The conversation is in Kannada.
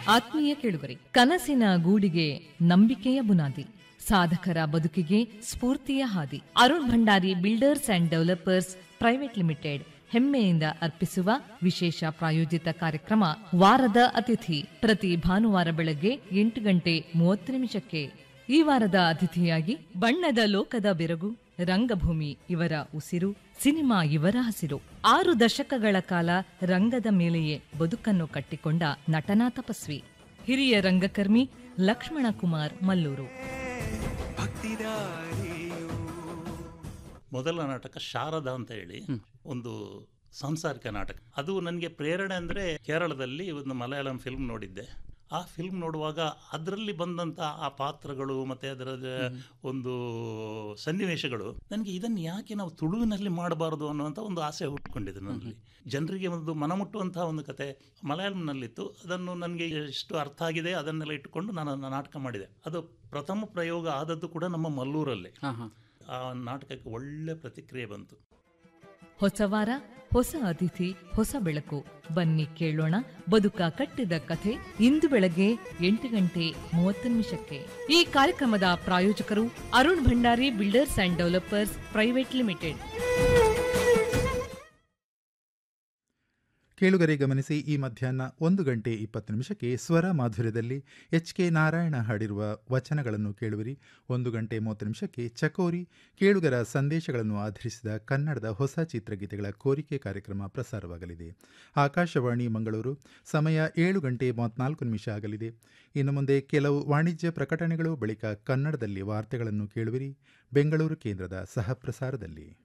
ಆತ್ಮೀಯ ಕೇಳುಗರೆ ಕನಸಿನ ಗೂಡಿಗೆ ನಂಬಿಕೆಯ ಬುನಾದಿ ಸಾಧಕರ ಬದುಕಿಗೆ ಸ್ಫೂರ್ತಿಯ ಹಾದಿ Arun Bhandari builders and developers private limited ಹೆಮ್ಮೆಯಿಂದ ಅರ್ಪಿಸುವ ವಿಶೇಷ ಪ್ರಾಯೋಜಿತ ಕಾರ್ಯಕ್ರಮ ವಾರದ ಅತಿಥಿ ಪ್ರತಿ ಭಾನುವಾರ ಬೆಳಗ್ಗೆ ಎಂಟು ಗಂಟೆ ಮೂವತ್ತು ನಿಮಿಷಕ್ಕೆ ಈ ವಾರದ ಅತಿಥಿಯಾಗಿ ಬಣ್ಣದ ಲೋಕದ ಬೆರಗು ರಂಗಭೂಮಿ ಇವರ ಉಸಿರು ಸಿನಿಮಾ ಇವರ ಹಸಿರು ಆರು ದಶಕಗಳ ಕಾಲ ರಂಗದ ಮೇಲೆಯೇ ಬದುಕನ್ನು ಕಟ್ಟಿಕೊಂಡ ನಟನಾ ತಪಸ್ವಿ ಹಿರಿಯ ರಂಗಕರ್ಮಿ ಲಕ್ಷ್ಮಣ ಕುಮಾರ್ ಮಲ್ಲೂರು ಮೊದಲ ನಾಟಕ ಶಾರದಾ ಅಂತ ಹೇಳಿ ಒಂದು ಸಾಂಸಾರಿಕ ನಾಟಕ ಅದು ನನಗೆ ಪ್ರೇರಣೆ ಅಂದರೆ ಕೇರಳದಲ್ಲಿ ಒಂದು ಮಲಯಾಳಂ ಫಿಲ್ಮ್ ನೋಡಿದ್ದೆ ಆ ಫಿಲ್ಮ್ ನೋಡುವಾಗ ಅದರಲ್ಲಿ ಬಂದಂಥ ಆ ಪಾತ್ರಗಳು ಮತ್ತು ಅದರ ಒಂದು ಸನ್ನಿವೇಶಗಳು ನನಗೆ ಇದನ್ನು ಯಾಕೆ ನಾವು ತುಳುವಿನಲ್ಲಿ ಮಾಡಬಾರ್ದು ಅನ್ನುವಂಥ ಒಂದು ಆಸೆ ಹುಟ್ಕೊಂಡಿದೆ ನನ್ನಲ್ಲಿ ಜನರಿಗೆ ಒಂದು ಮನಮುಟ್ಟುವಂತಹ ಒಂದು ಕತೆ ಮಲಯಾಳಂನಲ್ಲಿತ್ತು ಅದನ್ನು ನನಗೆ ಎಷ್ಟು ಅರ್ಥ ಆಗಿದೆ ಅದನ್ನೆಲ್ಲ ಇಟ್ಟುಕೊಂಡು ನಾನು ಅದನ್ನ ನಾಟಕ ಮಾಡಿದೆ ಅದು ಪ್ರಥಮ ಪ್ರಯೋಗ ಆದದ್ದು ಕೂಡ ನಮ್ಮ ಮಲ್ಲೂರಲ್ಲಿ ಆ ನಾಟಕಕ್ಕೆ ಒಳ್ಳೆ ಪ್ರತಿಕ್ರಿಯೆ ಬಂತು ಹೊಸ ವಾರ ಹೊಸ ಅತಿಥಿ ಹೊಸ ಬೆಳಕು ಬನ್ನಿ ಕೇಳೋಣ ಬದುಕ ಕಟ್ಟಿದ ಕಥೆ ಇಂದು ಬೆಳಗ್ಗೆ ಎಂಟು ಗಂಟೆ ಮೂವತ್ತು ನಿಮಿಷಕ್ಕೆ ಈ ಕಾರ್ಯಕ್ರಮದ ಪ್ರಾಯೋಜಕರು Arun Bhandari builders and developers private limited ಕೇಳುಗರೆ ಗಮನಿಸಿ ಈ ಮಧ್ಯಾಹ್ನ ಒಂದು ಗಂಟೆ ಇಪ್ಪತ್ತು ನಿಮಿಷಕ್ಕೆ ಸ್ವರ ಮಾಧುರ್ಯದಲ್ಲಿ ಎಚ್ ಕೆ ನಾರಾಯಣ ಹಾಡಿರುವ ವಚನಗಳನ್ನು ಕೇಳುವಿರಿ ಒಂದು ಗಂಟೆ ಮೂವತ್ತು ನಿಮಿಷಕ್ಕೆ ಚಕೋರಿ ಕೇಳುಗರ ಸಂದೇಶಗಳನ್ನು ಆಧರಿಸಿದ ಕನ್ನಡದ ಹೊಸ ಚಿತ್ರಗೀತೆಗಳ ಕೋರಿಕೆ ಕಾರ್ಯಕ್ರಮ ಪ್ರಸಾರವಾಗಲಿದೆ ಆಕಾಶವಾಣಿ ಮಂಗಳೂರು ಸಮಯ ಏಳು ಗಂಟೆ ಮೂವತ್ನಾಲ್ಕು ನಿಮಿಷ ಆಗಲಿದೆ ಇನ್ನು ಮುಂದೆ ಕೆಲವು ವಾಣಿಜ್ಯ ಪ್ರಕಟಣೆಗಳು ಬಳಿಕ ಕನ್ನಡದಲ್ಲಿ ವಾರ್ತೆಗಳನ್ನು ಕೇಳುವಿರಿ ಬೆಂಗಳೂರು ಕೇಂದ್ರದ ಸಹಪ್ರಸಾರದಲ್ಲಿ